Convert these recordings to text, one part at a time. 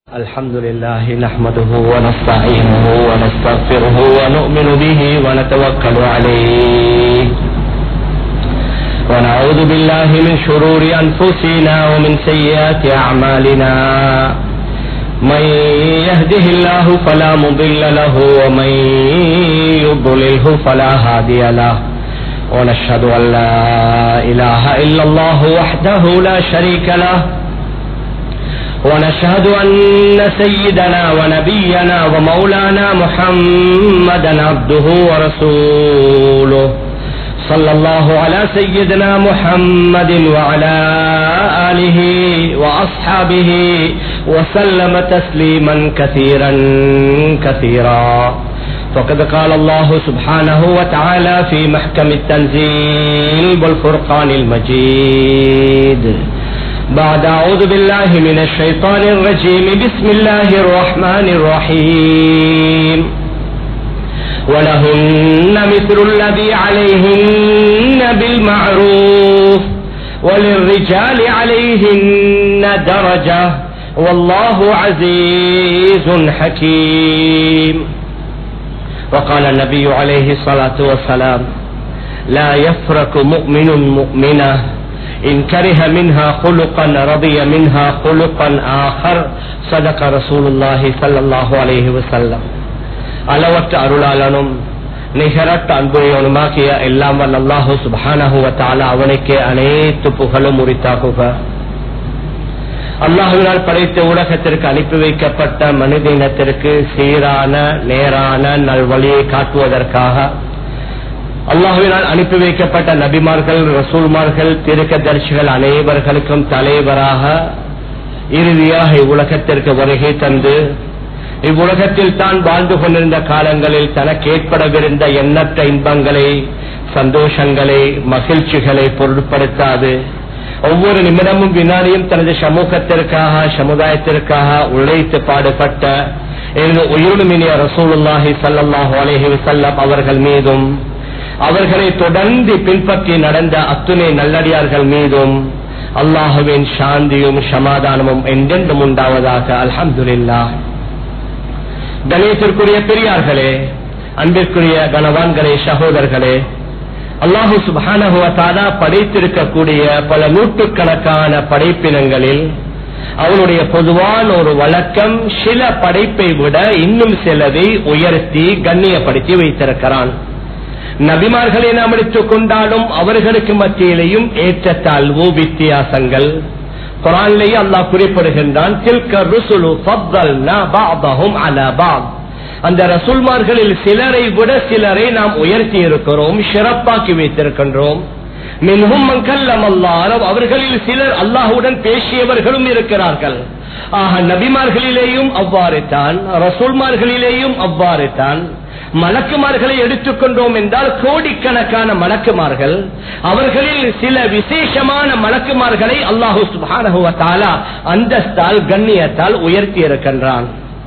الحمد لله نحمده ونستعينه ونستغفره ونؤمن به ونتوكل عليه ونعوذ بالله من شرور أنفسنا ومن سيئات أعمالنا من يهده الله فلا مضل له ومن يضلله فلا هادي له ونشهد أن لا إله إلا الله وحده لا شريك له ونشهد أن سيدنا ونبينا ومولانا محمدا عبده ورسوله صلى الله على سيدنا محمد وعلى آله وأصحابه وسلم تسليما كثيرا كثيرا فقد قال الله سبحانه وتعالى في محكم التنزيل والفرقان المجيد بعد أعوذ بالله من الشيطان الرجيم بسم الله الرحمن الرحيم ولهن مثل الذي عليهن بالمعروف وللرجال عليهن درجة والله عزيز حكيم وقال النبي عليه الصلاة والسلام لا يفرك مؤمن مؤمنه إن كره منها خلقا رضي منها خلقا آخر صدق رسول الله صلى الله عليه وسلم அளவற்ற அருளாளனும் நிகரட்ட அன்புடையவனுமாகிய எல்லாம் வல்ல அல்லாஹு சுபானஹுவ தாலா அவனுக்கே அனைத்து புகழும் உரித்தாகுக அல்லாஹுவினால் படைத்த உலகத்திற்கு அனுப்பி வைக்கப்பட்ட மனித இனத்திற்கு சீரான நேரான நல்வழியை காட்டுவதற்காக அல்லாஹுவினால் அனுப்பி வைக்கப்பட்ட நபிமார்கள் ரசூல்மார்கள் திருக்கதர்சிகள் அனைவர்களுக்கும் தலைவராக இறுதியாக இவ்வுலகத்திற்கு வருகை தந்து இவ்வுலகத்தில் தான் வாழ்ந்து கொண்டிருந்த காலங்களில் தனக்கு ஏற்படவிருந்த எண்ணற்ற இன்பங்களை சந்தோஷங்களை மகிழ்ச்சிகளை பொருட்படுத்தாது ஒவ்வொரு நிமிடமும் வினாடியும் தனது சமூகத்திற்காக சமுதாயத்திற்காக உழைத்து பாடுபட்ட உயிருமினிய ரசூலுல்லாஹி சல்லாஹூ அலஹி வசல்லம் அவர்கள் மீதும் அவர்களை தொடர்ந்து பின்பற்றி நடந்த அத்துணை நல்லடியார்கள் மீதும் அல்லாஹுவின் சாந்தியும் சமாதானமும் என்றென்றும் உண்டாவதாக அல்ஹம்துல்லா கணேசத்திற்குரிய பெரியார்களே அன்பிற்குரிய கனவான்களே சகோதரர்களே அல்லாஹு சுபானகுவத்தாதா படைத்திருக்கக்கூடிய பல நூற்றுக்கணக்கான படைப்பினங்களில் அவனுடைய பொதுவான ஒரு வழக்கம் சில படைப்பை விட இன்னும் சிலதை உயர்த்தி கண்ணியப்படுத்தி வைத்திருக்கிறான் நபிமார்களை நாம் எடுத்துக் கொண்டாலும் அவர்களுக்கு மத்தியிலேயும் ஏற்றத்தாழ்வு வித்தியாசங்கள் குரான்லேயே அல்லாஹ் குறிப்பிடுகின்றான் அந்த ரசூல்மார்களில் சிலரை விட சிலரை நாம் உயர்த்தி இருக்கிறோம் சிறப்பாக்கி வைத்திருக்கின்றோம் மின்ஹும் மங்கல்லம் அல்லாஹ் அவர்களில் சிலர் அல்லாஹுடன் பேசியவர்களும் இருக்கிறார்கள் ஆக நபிமார்களிலேயும் அவ்வாறு தான் ரசூல்மார்களிலேயும் அவ்வாறு தான் மலக்குமார்களை எடுத்துக்கொண்டோம் என்றால் கோடிக்கணக்கான மலக்குமார்கள் அவர்களில் சில விசேஷமான மலக்குமார்களை அல்லாஹு சுபானகுவத்தாலா அந்தஸ்தால் கண்ணியத்தால் உயர்த்தி இருக்கின்றான்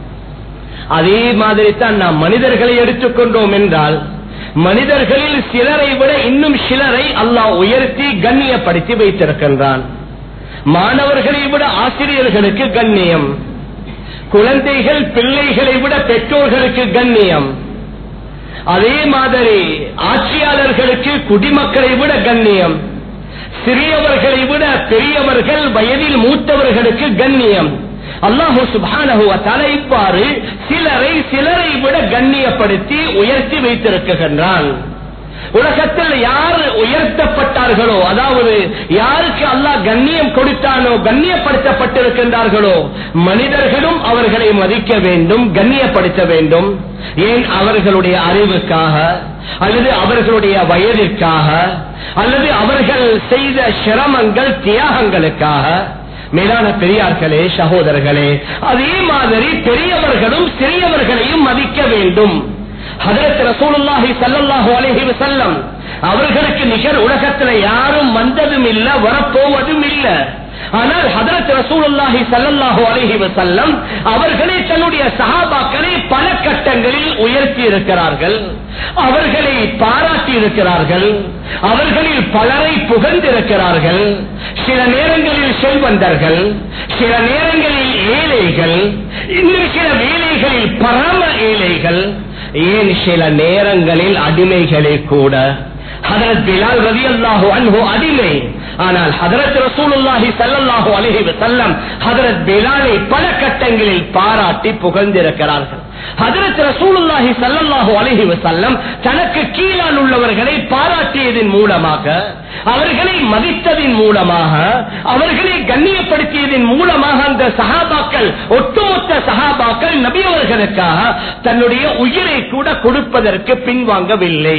அதே மாதிரி தான் நாம் மனிதர்களை எடுத்துக்கொண்டோம் என்றால் மனிதர்களில் சிலரை விட இன்னும் சிலரை அல்லாஹ் உயர்த்தி கண்ணியப்படுத்தி வைத்திருக்கின்றான் மாணவர்களை விட ஆசிரியர்களுக்கு கண்ணியம் குழந்தைகள் பிள்ளைகளை விட பெற்றோர்களுக்கு கண்ணியம் அதே மாதிரி ஆட்சியாளர்களுக்கு குடிமக்களை விட கண்ணியம் சிறியவர்களை விட பெரியவர்கள் வயதில் மூத்தவர்களுக்கு கண்ணியம் அல்லாஹு சுபானஹுவ இவ்வாறு சிலரை சிலரை விட கண்ணியப்படுத்தி உயர்த்தி வைத்திருக்கின்றான் உலகத்தில் யார் உயர்த்தப்பட்டார்களோ அதாவது யாருக்கு அல்லாஹ் கண்ணியம் கொடுத்தானோ கண்ணியப்படுத்தப்பட்டிருக்கின்றார்களோ மனிதர்களும் அவர்களை மதிக்க வேண்டும் கண்ணியப்படுத்த வேண்டும் ஏன் அவர்களுடைய அறிவுக்காக அல்லது அவர்களுடைய வயதிற்காக அல்லது அவர்கள் செய்த சிரமங்கள் தியாகங்களுக்காக மேலான பெரியார்களே சகோதரர்களே அதே மாதிரி பெரியவர்களும் சிறியவர்களையும் மதிக்க வேண்டும் ஹதரத் ரசூலுல்லாஹி சல்லல்லாஹு அலைஹி வஸல்லம் அவர்களுக்கு நிகர் உலகத்தில் யாரும் வந்ததும் இல்ல வரப்போவதும் இல்ல ஆனால் ஹதரத் ரசூலுல்லாஹி சல்லல்லாஹு அலைஹி வஸல்லம் அவர்களே தன்னுடைய சஹாபாக்களை பல கட்டங்களில் உயர்த்தி இருக்கிறார்கள் அவர்களை பாராட்டி இருக்கிறார்கள் அவர்களில் பலரை புகழ்ந்திருக்கிறார்கள் சில நேரங்களில் செல்வந்தர்கள் சில நேரங்களில் ஏழைகள் இன்னும் சில வேலைகளில் பரம ஏழைகள் ஏன் சில நேரங்களில் அடிமைகளே கூட ஹதரத் பிலால் ரவி அல்லாஹு அன்ஹு அடிமை ஆனால் ஹதரத் ரசூலுல்லாஹி ஸல்லல்லாஹு அலைஹி வஸல்லம் ஹதரத் பிலாலை பல கட்டங்களில் பாராட்டி புகழ்ந்திருக்கிறார்கள் ஹதரத் ரசூலுல்லாஹி ஸல்லல்லாஹு அலைஹி வஸல்லம் தனக்கு கீழால் உள்ளவர்களை பாராட்டியதன் மூலமாக அவர்களை மதித்ததின் மூலமாக அவர்களை கண்ணியப்படுத்தியதன் மூலமாக அந்த சஹாபாக்கள் ஒட்டுமொத்த சஹாபாக்கள் நபி அவர்களுக்காக தன்னுடைய உயிரை கூட கொடுப்பதற்கு பின்வாங்கவில்லை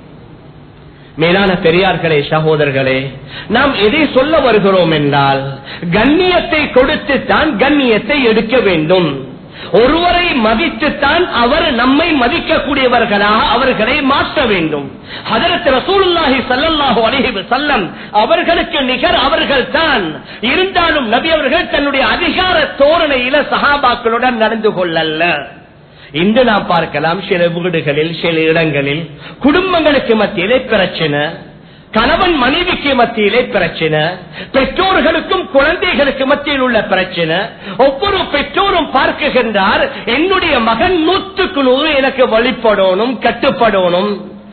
மேலான பெரியார்களே சகோதரர்களே நாம் எதை சொல்ல வருகிறோம் என்றால் கண்ணியத்தை கொடுத்து தான் கண்ணியத்தை எடுக்க வேண்டும் ஒருவரை மதித்துத்தான் அவர் நம்மை மதிக்கக்கூடியவர்களாக அவர்களை மாற்ற வேண்டும் ஹதரத் ரசூலுல்லாஹி ஸல்லல்லாஹு அலைஹி வஸல்லம் அவர்களுக்கு நிகர் அவர்கள் தான் இருந்தாலும் நபி அவர்கள் தன்னுடைய அதிகார தோரணையில சஹாபாக்களுடன் நடந்து கொள்ளல்ல இன்று நாம் பார்க்கலாம் சில வீடுகளில் சில இடங்களில் குடும்பங்களுக்கு மத்தியிலே பிரச்சனை கணவன் மனைவிக்கு மத்தியிலே பிரச்சனை பெற்றோர்களுக்கும் குழந்தைகளுக்கு மத்தியில் உள்ள பிரச்சனை ஒவ்வொரு பெற்றோரும் பார்க்குகின்றார் என்னுடைய மகன் நூற்றுக்கு நூறு எனக்கு வழிபடணும் கட்டுப்படணும்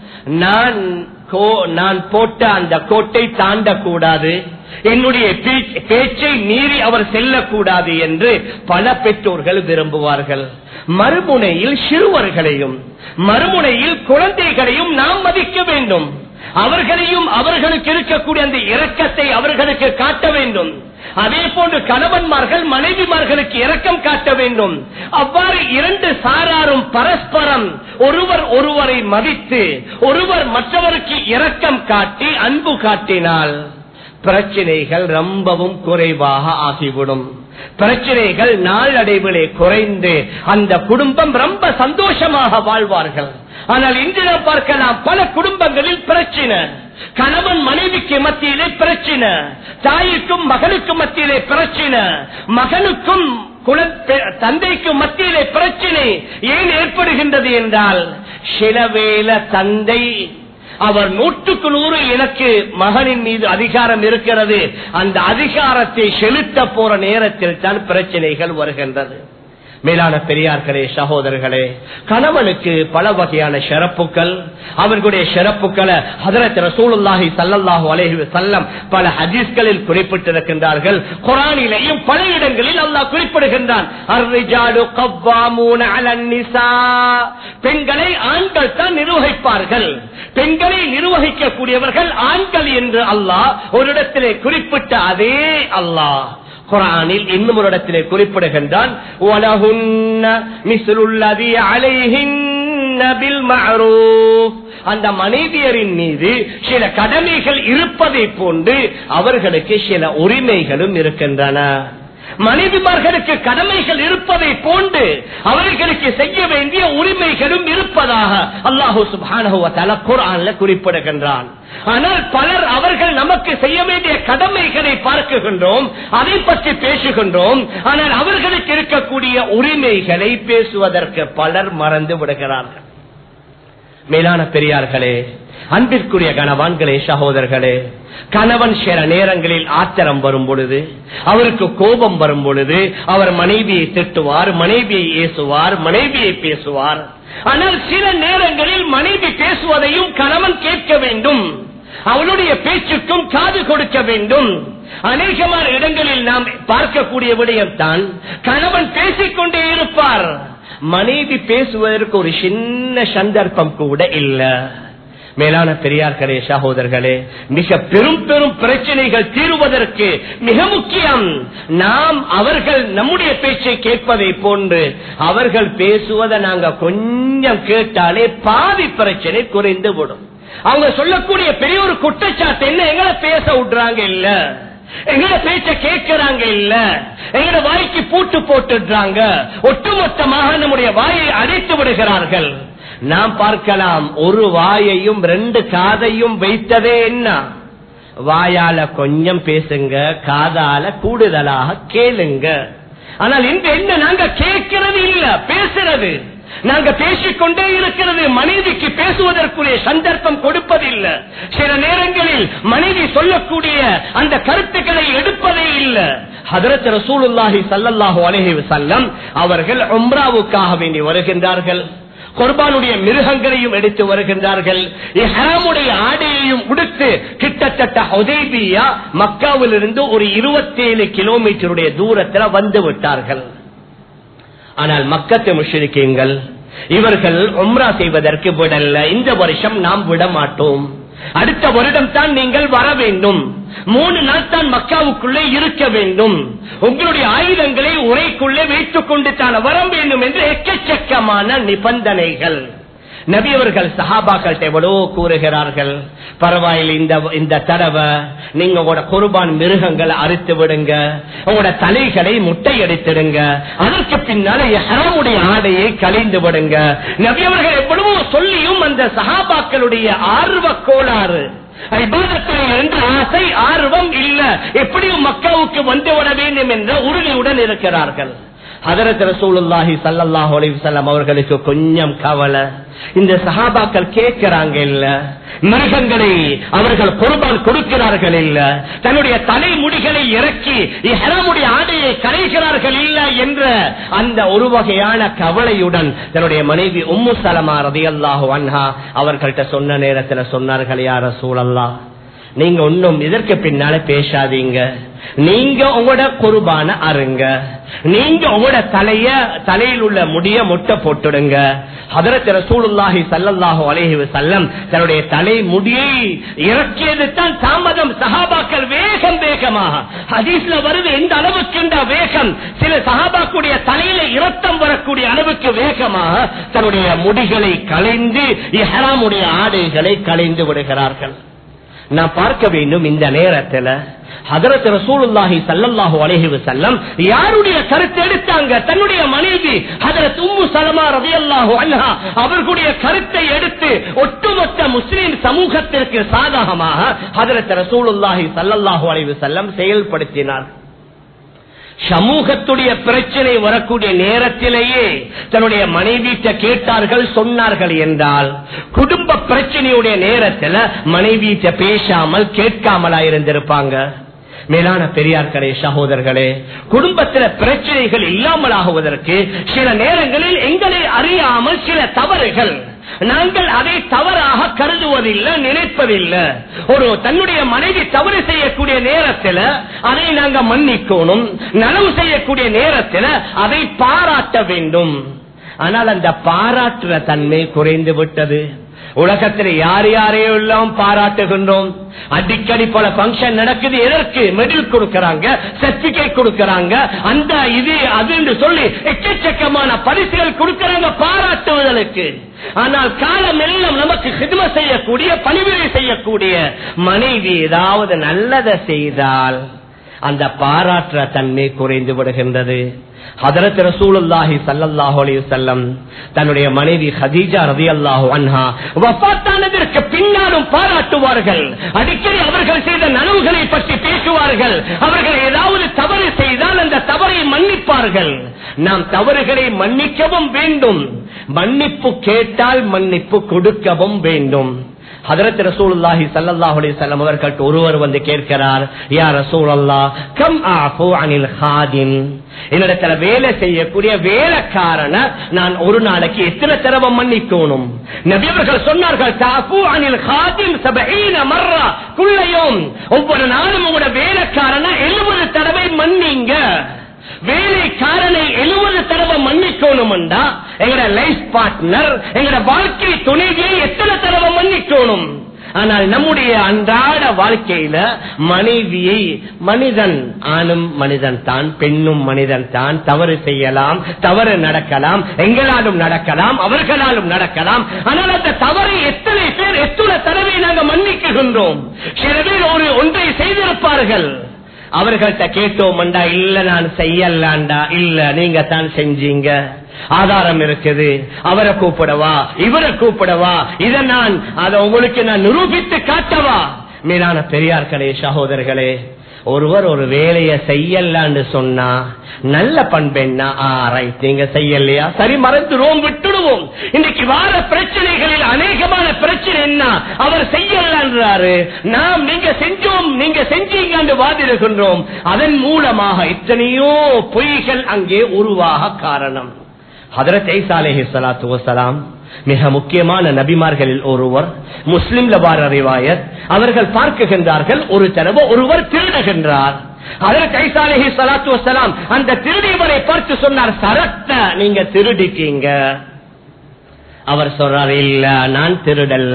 நான் கோ- நான் போட்ட அந்த கோட்டை தாண்டக்கூடாது என்னுடைய பே- பேச்சை மீறி அவர் செல்லக்கூடாது என்று பல பெற்றோர்கள் விரும்புவார்கள் மறுமுனையில் சிறுவர்களையும் மறுமுனையில் குழந்தைகளையும் நாம் மதிக்க வேண்டும் அவர்களையும் அவர்களுக்கு இருக்கக்கூடிய அந்த இரக்கத்தை அவர்களுக்கு காட்ட வேண்டும் அதே போன்று கணவன்மார்கள் மனைவிமார்களுக்கு இரக்கம் காட்ட வேண்டும் அவ்வாறு இரண்டு சாராரும் பரஸ்பரம் ஒருவர் ஒருவரை மதித்து ஒருவர் மற்றவருக்கு இரக்கம் காட்டி அன்பு காட்டினால் பிரச்சனைகள் ரொம்பவும் குறைவாக ஆகிவிடும் பிரச்சனைகள் நாளடைவிலே குறைந்து அந்த குடும்பம் ரொம்ப சந்தோஷமாக வாழ்வார்கள் ஆனால் இன்று நாம் பார்க்கலாம் பல குடும்பங்களில் பிரச்சனை கணவன் மனைவிக்கு மத்தியிலே பிரச்சனை தாய்க்கும் மகனுக்கும் மத்தியிலே பிரச்சனை மகனுக்கும் குல- பெ- தந்தைக்கும் மத்தியிலே பிரச்சனை ஏன் ஏற்படுகின்றது என்றால் சிலவேல தந்தை அவர் நூற்றுக்கு நூறு எனக்கு மகனின் மீது அதிகாரம் இருக்கிறது அந்த அதிகாரத்தை செலுத்த போற நேரத்தில் தான் பிரச்சனைகள் வருகின்றது மேலான பெரியார்களே சகோதரர்களே கணவனுக்கு பல வகையான சிறப்புகள் அவர்களுடைய சிறப்புகளை ஹதரத் ரசூலுல்லாஹி ஸல்லல்லாஹு அலைஹி வஸல்லம் பல ஹதீஸ்களில் குறிப்பிட்டிருக்கின்றார்கள் குர்ஆனிலேயும் பல இடங்களில் அல்லாஹ் குறிப்பிடுகின்றான் அர்ரிஜாலு கவ்வாமூன அலன் நிசா பெண்களை ஆண்கள் தான் நிர்வகிப்பார்கள் பெண்களை நிர்வகிக்கக்கூடியவர்கள் ஆண்கள் என்று அல்லாஹ் ஒரு இடத்திலே குறிப்பிட்ட அதே அல்லாஹ் குரானில் இன்னும் ஒரு இடத்திலே குறிப்பிடுகின்றான் "வலஹுன்ன மிஸ்லுல்லதி அலைஹின்ன பில் மஅரூஃப்." அந்த மனைவியரின் மீது சில கடமைகள் இருப்பதை போன்று அவர்களுக்கு சில உரிமைகளும் இருக்கின்றன மனைவிமார்களுக்கு கடமைகள் இருப்பதை போன்று அவர்களுக்கு செய்ய வேண்டிய உரிமைகளும் இருப்பதாக அல்லாஹூ சுபானு குரான்ல குறிப்பிடுகின்றான் ஆனால் பலர் அவர்கள் நமக்கு செய்ய வேண்டிய கடமைகளை பார்க்குகின்றோம் அதை பற்றி பேசுகின்றோம் ஆனால் அவர்களுக்கு இருக்கக்கூடிய உரிமைகளை பேசுவதற்கு பலர் மறந்து விடுகிறார்கள் மேலான பெரியார்களே அன்பிற்குரிய கணவான்களே சகோதரர்களே கணவன் சில நேரங்களில் ஆத்திரம் வரும் பொழுது அவருக்கு கோபம் வரும் பொழுது அவர் மனைவியை திட்டுவார் மனைவியை ஏசுவார் மனைவியை பேசுவார் ஆனால் சில நேரங்களில் மனைவி பேசுவதையும் கணவன் கேட்க வேண்டும் அவளுடைய பேச்சுக்கும் காது கொடுக்க வேண்டும் அநேகமான இடங்களில் நாம் பார்க்கக்கூடிய விடயம்தான் கணவன் பேசிக்கொண்டே இருப்பார் மனைவி பேசுவதற்கு ஒரு சின்ன சந்தர்ப்பம் கூட இல்ல மேலான பெரியார்களே சகோதரர்களே மிக பெரும் பெரும் பிரச்சனைகள் தீருவதற்கு மிக முக்கியம் நாம் அவர்கள் நம்முடைய பேச்சை கேட்பதை போன்று அவர்கள் பேசுவதை நாங்க கொஞ்சம் கேட்டாலே பாதி பிரச்சனை குறைந்து விடும் அவங்க சொல்லக்கூடிய பெரிய ஒரு குற்றச்சாட்டு என்ன எங்களை பேச விடுறாங்க இல்ல எங்கட பேச்ச கேட்கிறாங்க இல்ல எங்கட வாய்க்கு பூட்டு போட்டுடுறாங்க ஒட்டுமொத்தமாக நம்முடைய வாயை அடைத்து விடுகிறார்கள் நாம் பார்க்கலாம் ஒரு வாயையும் ரெண்டு காதையும் வைத்ததே என்ன வாயால கொஞ்சம் பேசுங்க காதால கூடுதலாக கேளுங்க ஆனால் இன்று என்ன நாங்க கேட்கிறது இல்ல பேசுறது நாங்க பேசிக்கொண்டே இருக்கிறது மனைவிக்கு பேசுவதற்குரிய சந்தர்ப்பம் கொடுப்பதில்லை சில நேரங்களில் மனைவி சொல்லக்கூடிய அந்த கருத்துக்களை எடுப்பதே இல்லை ஹதரத் ரசூலுல்லாஹி ஸல்லல்லாஹு அலைஹி வஸல்லம் அவர்கள் உம்ராவுக்காக வேண்டி வருகின்றார்கள் குர்பானுடைய மிருகங்களையும் எடுத்து வருகின்றார்கள் இஹ்ராமுடைய ஆடையையும் உடுத்து கிட்டத்தட்ட ஹுதைபியா மக்காவிலிருந்து ஒரு இருபத்தேழு கிலோமீட்டருடைய தூரத்தில் வந்து விட்டார்கள் ஆனால் மக்கத்து முஷ்ரிக்கீங்கள் இவர்கள் உம்ரா செய்வதற்கு விடல்ல இந்த வருஷம் நாம் விட மாட்டோம் அடுத்த வருடம் தான் நீங்கள் வர வேண்டும் மூணு நாள் தான் மக்காவுக்குள்ளே இருக்க வேண்டும் உங்களுடைய ஆயுதங்களை உரைக்குள்ளே வைத்துக் கொண்டு தான் வர வேண்டும் என்று எக்கச்சக்கமான நிபந்தனைகள் நபி அவர்கள் சஹாபாக்கள்கிட்ட எவ்வளோ கூறுகிறார்கள் பரவாயில்லை இந்த இந்த தடவை நீங்க உங்களோட குர்பான் மிருகங்களை அறுத்து விடுங்க உங்களோட தலைகளை முட்டை அடித்திடுங்க அதற்கு பின்னால ஹராமுடைய ஆடையை கலைந்து விடுங்க நபி அவர்கள் எவ்வளவோ சொல்லியும் அந்த சஹாபாக்களுடைய ஆர்வ கோளாறு என்ற ஆசை ஆர்வம் இல்ல எப்படியும் மக்காவுக்கு வந்துவிட வேண்டும் என்ற உறுதியுடன் இருக்கிறார்கள் ஹதரத் ரசூலுல்லாஹி ஸல்லல்லாஹு அலைஹி வஸல்லம் அவர்களுக்கு கொஞ்சம் கவலை இந்த சஹாபாக்கள் கேட்கிறாங்க இல்ல மிருகங்களை அவர்கள் குர்பான் கொடுக்கிறார்கள் இல்ல தன்னுடைய தலைமுடிகளை இறக்கி இஹ்ராமுடைய ஆடையை கரைகிறார்கள் இல்ல என்ற அந்த ஒரு வகையான கவலையுடன் தன்னுடைய மனைவி உம்மு சலமா ரதியல்லாஹு அன்ஹா அவர்கள்ட்ட சொன்ன நேரத்துல சொன்னார்கள் யார சூழல்லா நீங்க ஒன்னும் இதற்கு பின்னால பேசாதீங்க நீங்க உங்களோட குருபான அருங்க நீங்க உங்களோட தலைய தலையில் உள்ள முடிய முட்டை போட்டுடுங்க ஹதரத் ரசூலுல்லாஹி ஸல்லல்லாஹு அலைஹி வஸல்லம் தன்னுடைய தலை முடியை இறக்கியது தான் தாமதம் சஹாபாக்கள் வேகம் வேகமாக ஹதீஸ்ல வருது எந்த அளவுக்கு வேகம் சில சஹாபாக்குடைய தலையில இரத்தம் வரக்கூடிய அளவுக்கு வேகமாக தன்னுடைய முடிகளை களைந்து இஹ்ராமுடைய ஆடைகளை களைந்து விடுகிறார்கள் நான் பார்க்க வேண்டும் இந்த நேரத்துல ஹதரத் ரசூலுல்லாஹி ஸல்லல்லாஹு அலைஹி வஸல்லம் யாருடைய கருத்து எடுத்தாங்க தன்னுடைய மனைவி ஹதரத் உம்மு சலமா ரலியல்லாஹு அன்ஹா அவர்களுடைய கருத்தை எடுத்து ஒட்டுமொத்த முஸ்லிம் சமூகத்திற்கு சாதகமாக ஹதரத் ரசூலுல்லாஹி ஸல்லல்லாஹு அலைஹி வஸல்லம் செயல்படுத்தினார் சமூகத்துடைய பிரச்சனை வரக்கூடிய நேரத்திலேயே தன்னுடைய மனைவிட்ட கேட்டார்கள் சொன்னார்கள் என்றால் குடும்ப பிரச்சனையுடைய நேரத்தில் மனைவிட்ட பேசாமல் கேட்காமலா இருந்திருப்பாங்க மேலான பெரியார்களே சகோதரர்களே குடும்பத்தில் பிரச்சனைகள் இல்லாமல் ஆகுவதற்கு சில நேரங்களில் எங்களை அறியாமல் சில தவறுகள் நாங்கள் அதை தவறாக கருதுவதில்லை நினைப்பதில்லை ஒரு தன்னுடைய மனைவி தவறு செய்யக்கூடிய நேரத்தில் அதை நாங்க மன்னிக்கணும் நனவு செய்யக்கூடிய நேரத்தில் அதை பாராட்ட வேண்டும் ஆனால் அந்த பாராட்டுற தன்மை குறைந்து விட்டது உலகத்தில் யார் யாரையோ எல்லாம் பாராட்டுகின்றோம் அடிக்கடி பல பங்கன் நடக்குது எதற்கு மெடல் கொடுக்கறாங்க சர்டிபிகேட் கொடுக்கறாங்க அந்த இது அது என்று சொல்லி எக்கச்சக்கமான பரிசுகள் கொடுக்கறாங்க பாராட்டுவதற்கு ஆனால் காலம் எல்லாம் நமக்கு சிதும செய்யக்கூடிய பணிவிடை செய்யக்கூடிய மனைவி ஏதாவது நல்லதை செய்தால் அந்த பாராட்டுற தன்மை குறைந்து விடுகின்றது ஹதரத் ரசூலுல்லாஹி ஸல்லல்லாஹு அலைஹி வஸல்லம் தன்னுடைய மனைவி ஹதீஜா ரலியல்லாஹு அன்ஹா வஃபாத்தானதற்கு பின்னாலும் பாராட்டுவார்கள் அடிக்கடி அவர்கள் செய்த நனவுகளை பற்றி பேசுவார்கள் அவர்கள் ஏதாவது தவறு செய்தால் அந்த தவறை மன்னிப்பார்கள் நாம் தவறுகளை மன்னிக்கவும் வேண்டும் மன்னிப்பு கேட்டால் மன்னிப்பு கொடுக்கவும் வேண்டும் ஹதரத் ரசூலுல்லாஹி ஸல்லல்லாஹு அலைஹி வஸல்லம் அவர்கள் ஒருவர் வந்து கேட்கிறார் யா ரசூலல்லாஹ் கம் ஆஃபு அனில் ஹாதின் என்னிடத்துல வேலை செய்யக்கூடிய வேலைக்காரன நான் ஒரு நாளைக்கு எத்தனை தடவை மன்னிக்கணும் நபியவர்கள் சொன்னார்கள் தாஃபு அனில் ஹாதிம் சபஈன மர்ரா குள்ளையும் ஒவ்வொரு நாளும் உங்களோட வேலைக்காரன எழுபது தடவை மன்னிங்க வேலைக்காரனை எழுபது தடவை மன்னிக்கணும் எங்கட லைஃப் பார்ட்னர் எங்கட வாழ்க்கை துணைவியை எத்தனை தடவை மன்னிக்கணும் ஆனால் நம்முடைய அன்றாட வாழ்க்கையில மனைவியை மனிதன் ஆணும் மனிதன் தான் பெண்ணும் மனிதன் தான் தவறு செய்யலாம் தவறு நடக்கலாம் எங்களாலும் நடக்கலாம் அவர்களாலும் நடக்கலாம் ஆனால் அந்த தவறை எத்தனை பேர் எத்தனை தடவை நாங்கள் மன்னிக்குகின்றோம் சில பேர் ஒரு ஒன்றை செய்திருப்பார்கள் அவர்கள்ட்ட கேட்டோம்டா இல்ல நான் செய்யலாண்டா இல்ல நீங்க தான் செஞ்சீங்க ஆதாரம் இருக்குது அவரை கூப்பிடவா இவரை கூப்பிடவா இதை நான் அதை உங்களுக்கு நான் நிரூபித்து காட்டவா மேலான பெரியார்களே சகோதரர்களே ஒருவர் ஒரு வேலையை செய்யலான்னு சொன்னா நல்ல பண்பெண்ணா ஆ ரைட் நீங்க செய்யலையா சரி மறந்துடுவோம் விட்டுடுவோம் இன்னைக்கு வார பிரச்சனைகளில் அநேகமான பிரச்சனை என்ன அவர் செய்யலான்றாரு நாம் நீங்க செஞ்சோம் நீங்க செஞ்சீங்க வாதிடுகின்றோம் அதன் மூலமாக எத்தனையோ பொய்கள் அங்கே உருவாக காரணம் ஹதரத் ஐசா அலைஹி ஸலாத்து வஸலாம் மிக முக்கியமான நபிமார்களில் ஒருவர் முஸ்லிம்ல வார ரிவாயத் அவர்கள் பார்க்குகின்றார்கள் ஒரு தடவை ஒருவர் திருடுகின்றார் அதற்கு ஐசா அலைஹி ஸலாத்து வஸலாம் அந்த திருடியவரை பார்த்து சொன்னார் சரத்த நீங்க திருடிட்டீங்க அவர் சொல்றார் இல்ல நான் திருடல்ல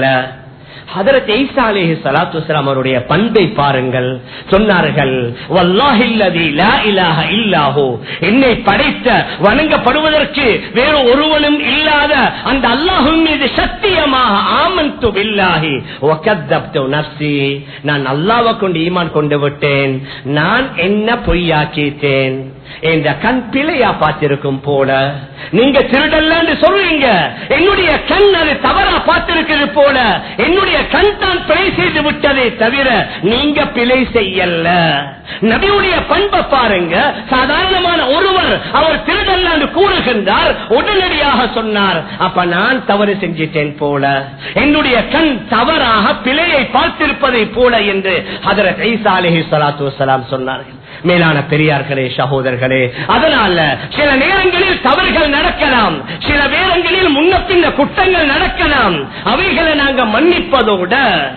ஹதரத் ஈசா அலைஹி ஸலாத்து வஸலாம் அவருடைய பண்பை பாருங்கள் சொன்னார்கள் வல்லாஹில்லதி லா இலாஹ இல்லாஹு என்னை படைத்த வணங்கப்படுவதற்கு வேறு ஒருவனும் இல்லாத அந்த அல்லாஹ்வின் மீது சத்தியமாக ஆமன்து பில்லாஹி வகத்தப்து நஃப்ஸி நான் அல்லாஹ்வை கொண்டு ஈமான் கொண்டு விட்டேன் நான் என்ன பொய்யாக்கிட்டேன் இந்த கண் பிழையா பார்த்திருக்கும் போல நீங்க திருடல்லன்னு சொல்றீங்க என்னுடைய கண் அது தவறா பார்த்திருக்கிறது போல என்னுடைய கண் தான் பிழை செய்து விட்டதே தவிர நீங்க பிழை செய்யல நபியுடைய பண்பை பாருங்க சாதாரணமான ஒருவர் அவர் திருடல்லான்னு கூறுகின்றார் உடனடியாக சொன்னார் அப்ப நான் தவறு செஞ்சிட்டேன் போல என்னுடைய கண் தவறாக பிழையை பார்த்திருப்பதை போல என்று ஹதரத் ஈசா அலைஹி ஸலாத்து வஸலாம் சொன்னார்கள் மேலான பெரியார்களே சகோதரர்களே அதனால சில நேரங்களில் தவறுகள் நடக்கலாம் சில நேரங்களில் முன்ன பின்ன குற்றங்கள் நடக்கலாம் அவைகளை நாங்க மன்னிப்பதோட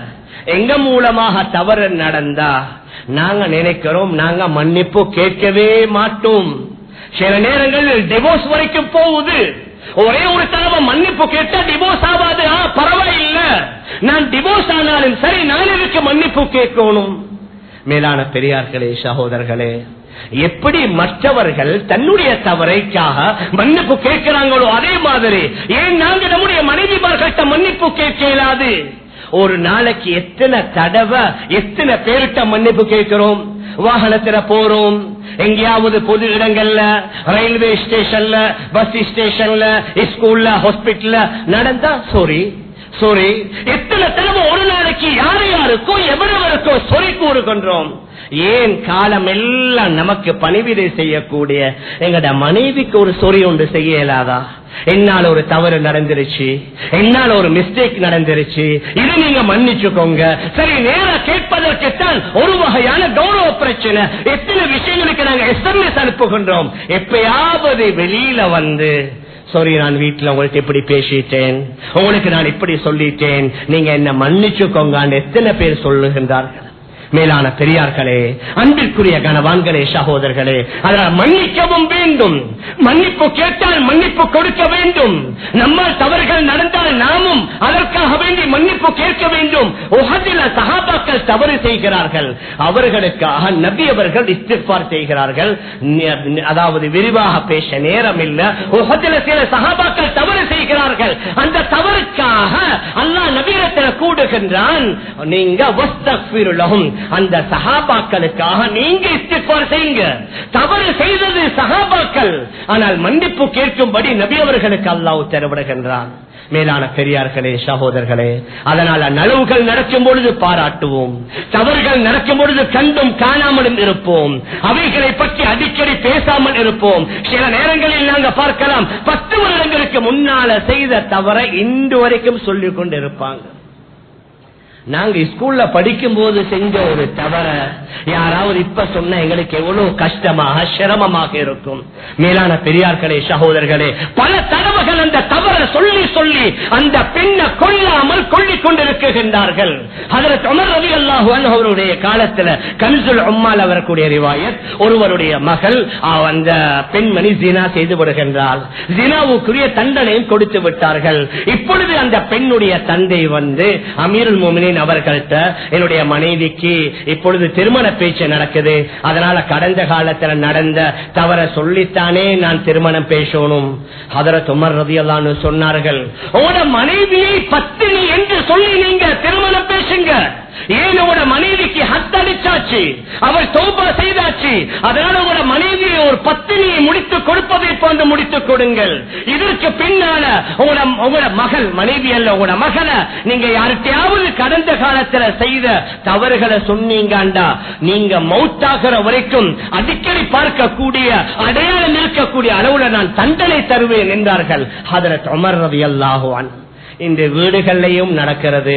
எங்க மூலமாக தவறு நடந்தா நாங்க நினைக்கிறோம் நாங்க மன்னிப்பு கேட்கவே மாட்டோம் சில நேரங்களில் டிவோர்ஸ் வரைக்கும் போகுது ஒரே ஒரு தடவை மன்னிப்பு கேட்டா டிவோர்ஸ் ஆகாது ஆ, பரவாயில்ல நான் டிவோர்ஸ் ஆனாலும் சரி நான் எதுக்கு மன்னிப்பு கேட்கணும் மேலான பெரியார்களே சகோதரர்களே எப்படி மற்றவர்கள் தன்னுடைய தவறைக்காக மன்னிப்பு கேட்கிறாங்களோ அதே மாதிரி ஏன் நாங்க நம்முடைய மனைவிமார்கள்ட்ட மன்னிப்பு கேட்க இயலாது ஒரு நாளைக்கு எத்தனை தடவை எத்தனை பேருட்ட மன்னிப்பு கேட்கிறோம் வாகனத்துல போறோம் எங்கேயாவது பொது இடங்கள்ல ரயில்வே ஸ்டேஷன்ல பஸ் ஸ்டேஷன்ல ஸ்கூல்ல ஹாஸ்பிட்டல்ல நடந்தா சாரி சாரி எத்தனை தடவை ஒரு நாளைக்கு யார் யாருக்கோ எவ்வளவருக்கோ சொறி கூறுகின்றோம் ஏன் காலம் எல்லாம் நமக்கு பணிவிடை செய்யக்கூடிய எங்கட மனைவிக்கு ஒரு சொறி ஒன்று செய்ய இயலாதா என்னால ஒரு தவறு நடந்துருச்சு என்னால ஒரு மிஸ்டேக் நடந்துருச்சு இது நீங்க மன்னிச்சுக்கோங்க சரி நேரா கேட்பதற்குத்தான் ஒரு வகையான கௌரவ பிரச்சனை எத்தனை விஷயங்களுக்கு நாங்க எஸ்எம்எஸ் அனுப்புகின்றோம் எப்பயாவது வெளியில வந்து சாரி நான் வீட்டுல உங்கள்ட்ட இப்படி பேசிட்டேன் உங்களுக்கு நான் இப்படி சொல்லிட்டேன் நீங்க என்ன மன்னிச்சுக்கோங்க எத்தனை பேர் சொல்லுகின்றார்கள் மேலான பெரியார்களே அன்பிற்குரிய கனவான்களே சகோதரர்களே அதனால் மன்னிக்கவும் வேண்டும் மன்னிப்பு கேட்டால் மன்னிப்பு கொடுக்க வேண்டும் நம்மால் தவறுகள் நடந்தால் நாமும் அதற்காக வேண்டி மன்னிப்பு கேட்க வேண்டும் உகதில சகாபாக்கள் தவறு செய்கிறார்கள் அவர்களுக்காக நபி அவர்கள் இஸ்திஃபார் செய்கிறார்கள் நி- அதாவது விரிவாக பேச நேரம் இல்ல உகதில சில சகாபாக்கள் தவறு செய்கிறார்கள் அந்த தவறுக்காக அல்லாஹ் நபீரத்தில் கூடுகின்றான் நீங்க வஸ்தக்ஃபிருலஹும். அந்த சகாபாக்களுக்காக நீங்க இஸ்திஃபார் செய்யுங்க தவறு செய்தது சகாபாக்கள் ஆனால் மன்னிப்பு கேட்கும்படி நபி அவர்களுக்கு அல்லாஹ் உத்தரவிடுகின்றான் மேலான பெரியார்களே சகோதரர்களே அதனால நலவுகள் நடக்கும் பொழுது பாராட்டுவோம் தவறுகள் நடக்கும் பொழுது கண்டும் காணாமலும் இருப்போம் அவைகளை பற்றி அடிக்கடி பேசாமல் இருப்போம் சில நேரங்களில் நாங்க பார்க்கலாம் பத்து வருடங்களுக்கு முன்னால செய்த தவறை இன்று வரைக்கும் சொல்லிக் கொண்டு இருப்பாங்க நாங்க ஸ்கூல்ல படிக்கும் போது செஞ்ச ஒரு தவற யாராவது இப்ப சொன்ன எங்களுக்கு எவ்வளவு கஷ்டமாக சிரமமாக இருக்கும் மேலான பெரியார்களே சகோதரர்களே பல தடவைகள் அந்த தவற சொல்லி சொல்லி அந்த பெண்ணை கொல்லாமல் கொள்ளிக் கொண்டிருக்கின்றார்கள் அதில் உமர் ரவி அல்லாஹு அவருடைய காலத்துல கன்சுல் உம்மால் அவருடைய ரிவாயத் ஒருவருடைய மகள் அஹ், அந்த பெண்மணி ஜினா செய்து விடுகின்றாள் ஜினாவுக்குரிய தண்டனையும் கொடுத்து விட்டார்கள் இப்பொழுது அந்த பெண்ணுடைய தந்தை வந்து அமீருல் மோமினின் அவர்கள்ட்ட என்னுடைய மனைவிக்கு இப்பொழுது திருமண பேச்சு நடக்குது அதனால கடந்த காலத்துல நடந்த தவற சொல்லித்தானே நான் திருமணம் பேசணும் ஹதரத் உமர் ரதியல்லான்னு சொன்னார்கள் உங்களோட மனைவியை பத்தினி என்று சொல்லி நீங்க திருமணம் பேசுங்க ஏன் உங்களோட மனைவிக்கு ஹத்தடிச்சாச்சு அவர் தௌபா செய்தாச்சு அதனால உங்களோட மனைவியை ஒரு பத்தினியை முடித்து கொடுப்பதை போன்று முடித்துக் கொடுங்கள் இதற்கு பின்னால உங்களோட உங்களோட மகள் மனைவி அல்ல உங்களோட மகளை நீங்க யார்கிட்டயாவது கடந்த காலத்துல செய்த தவறுகளை சொன்னீங்கண்டா நீங்க மௌத்தாகிற வரைக்கும் அடிக்கடி பார்க்கக்கூடிய அடையாளம் இருக்கக்கூடிய அளவுல நான் தண்டனை தருவேன் என்றார்கள் ஹதரத் உமர் ரவி அல்லாஹுவான் இந்த வீடுகளிலேயும் நடக்கிறது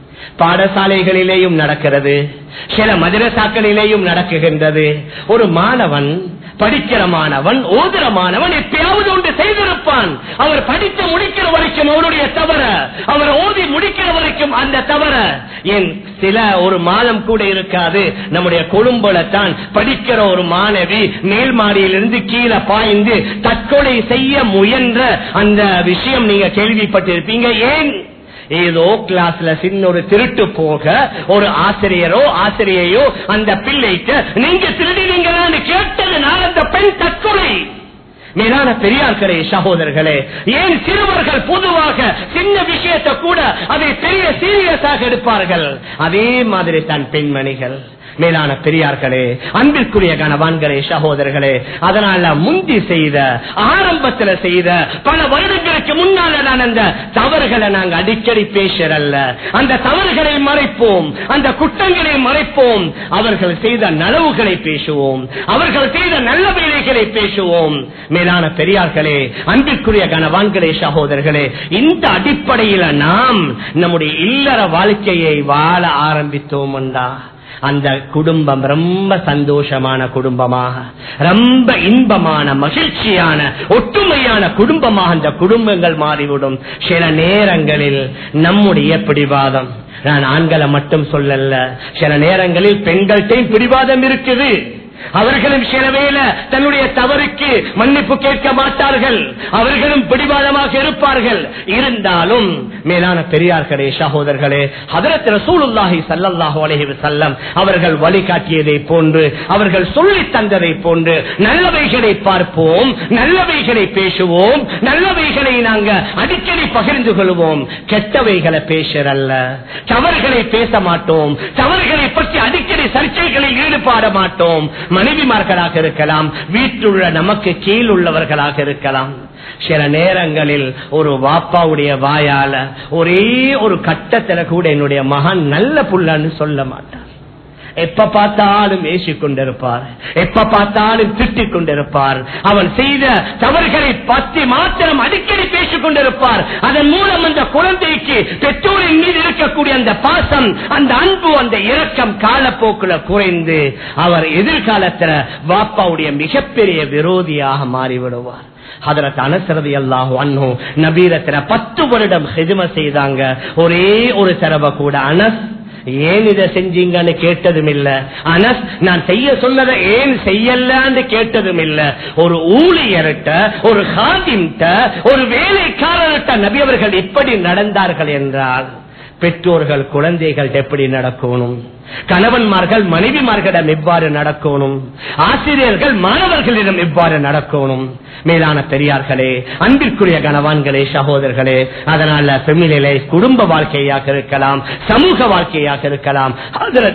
பாடசாலைகளிலேயும் நடக்கிறது சில மதரசாக்களிலேயும் நடக்குகின்றது ஒரு மாணவன் படிக்கிற மாணவன் ஓதுற மாணவன் எப்பயாவது ஒன்று செய்திருப்பான் அவர் படித்து முடிக்கிற வரைக்கும் அவருடைய தவற அவர் ஓதி முடிக்கிற வரைக்கும் அந்த தவற என் சில ஒரு மாதம் கூட இருக்காது நம்முடைய கொழும்புல தான் படிக்கிற ஒரு மாணவி மேல் மாடியிலிருந்து கீழே பாய்ந்து தற்கொலை செய்ய முயன்ற அந்த விஷயம் நீங்க கேள்விப்பட்டிருப்பீங்க ஏன் ஏதோ கிளாஸ்ல சின்ன ஒரு திருட்டு போக ஒரு ஆசிரியரோ ஆசிரியையோ அந்த பிள்ளைக்கு நீங்க திருடினீங்களான்னு கேட்டதுனால அந்த பெண் தற்கொலை மேலான பெரியார்களே சகோதரர்களே ஏன் சிறுவர்கள் பொதுவாக சின்ன விஷயத்தை கூட அதை பெரிய சீரியஸாக எடுப்பார்கள் அதே மாதிரி தான் பெண்மணிகள் மேலான பெரியார்களே அன்பிற்குரிய கணவான்களே சகோதரர்களே அதனால முந்தி செய்த ஆரம்பத்தில் செய்த பல வருடங்களுக்கு முன்னால நான் அந்த தவறுகளை நாங்க அடிக்கடி பேசுறல்ல அந்த தவறுகளை மறைப்போம் அந்த குற்றங்களை மறைப்போம் அவர்கள் செய்த நலவுகளை பேசுவோம் அவர்கள் செய்த நல்ல வேலைகளை பேசுவோம் மேலான பெரியார்களே அன்பிற்குரிய கணவான்களே சகோதரர்களே இந்த அடிப்படையில நாம் நம்முடைய இல்லற வாழ்க்கையை வாழ ஆரம்பித்தோம் அந்த குடும்பம் ரொம்ப சந்தோஷமான குடும்பமாக ரொம்ப இன்பமான மகிழ்ச்சியான ஒற்றுமையான குடும்பமாக அந்த குடும்பங்கள் மாறிவிடும் சில நேரங்களில் நம்முடைய பிடிவாதம் நான் ஆண்களை மட்டும் சொல்லல சில நேரங்களில் பெண்கள்கிட்டையும் பிடிவாதம் இருக்குது அவர்களும் சில வேலை தன்னுடைய தவறுக்கு மன்னிப்பு கேட்க மாட்டார்கள் அவர்களும் பிடிவாதமாக இருப்பார்கள் இருந்தாலும் மேலான பெரியார்களே சகோதரர்களே ஹதரத் ரசூலுல்லாஹி ஸல்லல்லாஹு அலைஹி வஸல்லம் அவர்கள் வழிகாட்டியதை போன்று அவர்கள் சொல்லி தந்ததை போன்று நல்லவைகளை பார்ப்போம் நல்லவைகளை பேசுவோம் நல்லவைகளை நாங்க அடிக்கடி பகிர்ந்து கொள்வோம் கெட்டவைகளை பேசுறல்ல தவறுகளை பேச மாட்டோம் தவறுகளை பற்றி அடிக்கடி சர்ச்சைகளில் ஈடுபாட மாட்டோம் மனைவிமார்களாக இருக்கலாம் வீட்டுள்ள நமக்கு கீழ் உள்ளவர்களாக இருக்கலாம் சில நேரங்களில் ஒரு வாப்பாவுடைய வாயால ஒரே ஒரு கட்டத்துல கூட என்னுடைய மகன் நல்ல புள்ளன்னு சொல்ல மாட்டார் எப்ப பார்த்தாலும் ஏசிக் கொண்டிருப்பார் எப்ப பார்த்தாலும் திட்டிக் கொண்டிருப்பார் அவன் செய்த தவறுகளை பற்றி மாத்திரம் அடிக்கடி பேசிக் கொண்டிருப்பார் அதன் மூலம் அந்த குழந்தைக்கு பெற்றோரின் மீது இருக்கக்கூடிய அந்த பாசம் அந்த அன்பு அந்த இரக்கம் காலப்போக்குல குறைந்து அவர் எதிர்காலத்துல வாப்பாவுடைய மிகப்பெரிய விரோதியாக மாறிவிடுவார் அதற்கு அனசரதி அல்லாஹ் அண்ணோ நபீரத்தின பத்து வருடம் ஹெதும செய்தாங்க ஒரே ஒரு தடவை கூட அனஸ் ஏன் இதை செஞ்சீங்கன்னு கேட்டதும் இல்ல அனஸ் நான் செய்ய சொன்னதை ஏன் செய்யலன்னு கேட்டதும் இல்ல ஒரு ஊழியர்கிட்ட ஒரு ஹாதிம்கிட்ட ஒரு வேலைக்காரர்கிட்ட நபி அவர்கள் இப்படி நடந்தார்கள் என்றால் பெற்றோர்கள் குழந்தைகள் எப்படி நடக்கணும் கணவன்மார்கள் மனைவிமார்களிடம் எவ்வாறு நடக்கணும் ஆசிரியர்கள் மாணவர்களிடம் எவ்வாறு நடக்கணும் மேலான பெரியார்களே அன்பிற்குரிய கணவான்களே சகோதரர்களே அதனால பெமினிலை குடும்ப வாழ்க்கையாக இருக்கலாம் சமூக வாழ்க்கையாக இருக்கலாம் அதில்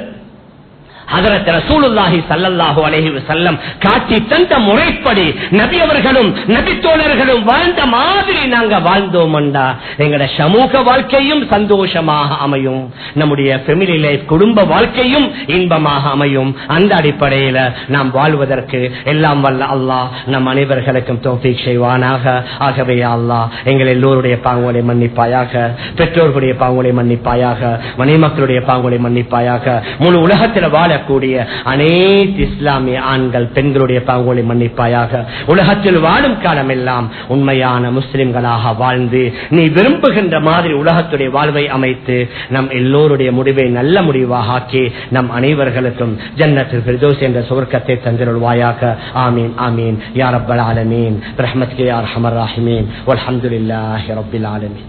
அதரத் ரசூலுல்லாஹி சல்லல்லாஹு அலைஹி வஸல்லம் காட்டி தந்த முறைப்படி நபி அவர்களும் நபி தோழர்களும் வாழ்ந்த மாதிரி நாங்க வாழ்ந்தோம்டா எங்கட சமூக வாழ்க்கையும் சந்தோஷமாக அமையும் நம்முடைய ஃபெமிலி லைஃப் குடும்ப வாழ்க்கையும் இன்பமாக அமையும் அந்த அடிப்படையில நாம் வாழ்வதற்கு எல்லாம் வல்ல அல்லாஹ் நம் அனைவர்களுக்கும் தோஃபீக் செய்வானாக ஆகவே அல்லாஹ் எங்கள் எல்லோருடைய பாங்குகளை மன்னிப்பாயாக பெற்றோர்களுடைய பாங்குகளை மன்னிப்பாயாக மனைமக்களுடைய பாங்குகளை மன்னிப்பாயாக முழு உலகத்தில் வாழ வாழக்கூடிய அனைத்து இஸ்லாமிய ஆண்கள் பெண்களுடைய பாங்குகளை மன்னிப்பாயாக உலகத்தில் வாழும் காலம் எல்லாம் உண்மையான முஸ்லிம்களாக வாழ்ந்து நீ விரும்புகின்ற மாதிரி உலகத்துடைய வாழ்வை அமைத்து நம் எல்லோருடைய முடிவை நல்ல முடிவாக ஆக்கி நம் அனைவர்களுக்கும் ஜன்னத்தில் பிரதோஸ் என்ற சுவர்க்கத்தை தந்திருவாயாக ஆமீன் ஆமீன் யா ரப்பல் ஆலமீன் ரஹ்மத்கே யார் ஹமர் ராஹிமீன் வல்ஹம்துலில்லாஹி ரப்பில் ஆலமீன்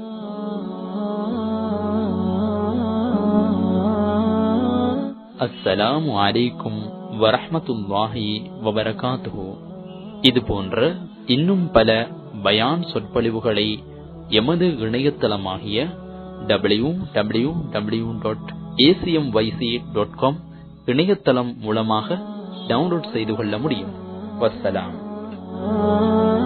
அஸ்ஸலாமு அலைக்கும் வரஹ்மத்துல்லாஹி வபரகாத்துஹு இது போன்ற இன்னும் பல பயான் சொற்பொழிவுகளை எமது இணையதளமாகிய W W W dot ACM YC dot com இணையதளம் மூலமாக டவுன்லோட் செய்து கொள்ள முடியும் வசலாம்